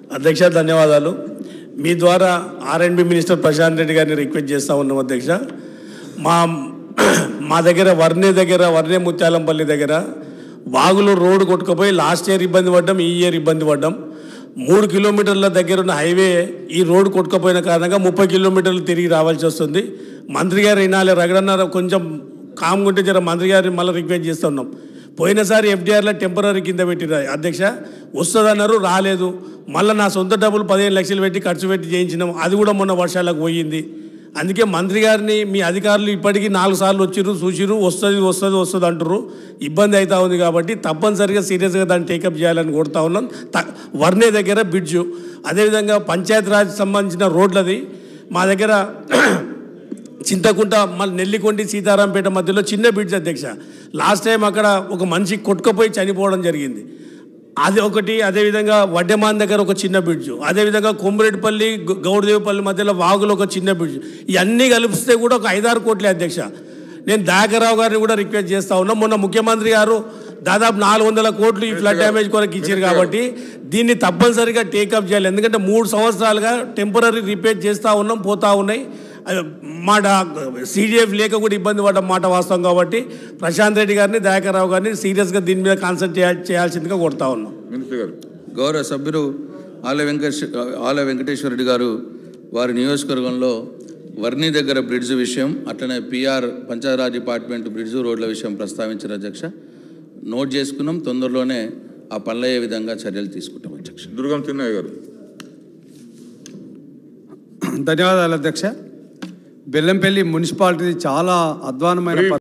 అధ్యక్ష ధన్యవాదాలు మీ ద్వారా ఆర్ఎండ్బి మినిస్టర్ ప్రశాంత్ రెడ్డి గారిని రిక్వెస్ట్ చేస్తా ఉన్నాం అధ్యక్ష మా మా దగ్గర వర్ణే దగ్గర వర్ణే ముత్యాలంపల్లి దగ్గర వాగులో రోడ్డు కొట్టుకుపోయి లాస్ట్ ఇయర్ ఇబ్బంది పడ్డాం ఈ ఇయర్ ఇబ్బంది పడ్డాం మూడు కిలోమీటర్ల దగ్గర ఉన్న హైవే ఈ రోడ్డు కొట్టుకుపోయిన కారణంగా ముప్పై కిలోమీటర్లు తిరిగి రావాల్సి వస్తుంది మంత్రి గారు వినాలి రగడన్నారు కొంచెం కామ్గా ఉంటే జర మంత్రి గారిని మళ్ళీ రిక్వెస్ట్ చేస్తున్నాం పోయినసారి ఎఫ్డీఆర్లో టెంపరీ కింద పెట్టిన అధ్యక్ష వస్తుందన్నారు రాలేదు మళ్ళీ నా సొంత డబ్బులు పదిహేను లక్షలు పెట్టి ఖర్చు పెట్టి చేయించినాం అది కూడా మొన్న వర్షాలకు పోయింది అందుకే మంత్రి గారిని మీ అధికారులు ఇప్పటికీ నాలుగు సార్లు వచ్చిర్రు చూసిర్రు వస్తుంది వస్తుంది వస్తుంది అంటారు ఇబ్బంది అవుతా ఉంది కాబట్టి తప్పనిసరిగా సీరియస్గా దాన్ని టేకప్ చేయాలని కోరుతా ఉన్నాం త వర్ణే దగ్గర బ్రిడ్జు అదేవిధంగా పంచాయతీరాజ్ సంబంధించిన రోడ్లది మా దగ్గర చింతకుంట మళ్ళీ నెల్లికొండి సీతారాంపేట మధ్యలో చిన్న బ్రిడ్జ్ అధ్యక్ష లాస్ట్ టైం అక్కడ ఒక మనిషి కొట్టుకుపోయి చనిపోవడం జరిగింది అది ఒకటి అదేవిధంగా వడ్డెమాన్ దగ్గర ఒక చిన్న బ్రిడ్జ్ అదేవిధంగా కొమ్మరెడ్డిపల్లి గ- గౌడదేవిపల్లి మధ్యలో వాగులో ఒక చిన్న బ్రిడ్జ్ ఇవన్నీ కలిపిస్తే కూడా ఒక ఐదారు కోట్లే అధ్యక్ష నేను దయాకర్రావు గారిని కూడా రిక్వెస్ట్ చేస్తా ఉన్నా మొన్న ముఖ్యమంత్రి గారు దాదాపు నాలుగు వందల కోట్లు ఈ ఫ్లడ్ డ్యామేజ్ కొరకు ఇచ్చారు కాబట్టి దీన్ని తప్పనిసరిగా టేకప్ చేయాలి ఎందుకంటే మూడు సంవత్సరాలుగా టెంపరీ రిపేర్ చేస్తూ ఉన్నాం పోతా ఉన్నాయి అది మాట సీడీఎఫ్ లేక కూడా ఇబ్బంది పడ్డ మాట వాస్తవం కాబట్టి ప్రశాంత్ రెడ్డి గారిని దయాకర్రావు గారిని సీరియస్గా దీని మీద కాన్సన్ట్రేట్ చేయాల్సిందిగా కోరుతా ఉన్నాం మినిస్టర్ గారు గౌరవ సభ్యులు ఆల వెంకటేశ్ ఆల వెంకటేశ్వర రెడ్డి గారు వారి నియోజకవర్గంలో వర్ణి దగ్గర బ్రిడ్జ్ విషయం అట్లనే పిఆర్ పంచాయతీరాజ్ డిపార్ట్మెంట్ బ్రిడ్జ్ రోడ్ల విషయం ప్రస్తావించారు అధ్యక్ష నోట్ చేసుకున్నాం తొందరలోనే ఆ పనులయ్యే విధంగా చర్యలు తీసుకుంటాం అధ్యక్ష దుర్గం తిన్నయ్య గారు ధన్యవాదాలు అధ్యక్ష బెల్లంపల్లి మున్సిపాలిటీ చాలా అధ్వానమైన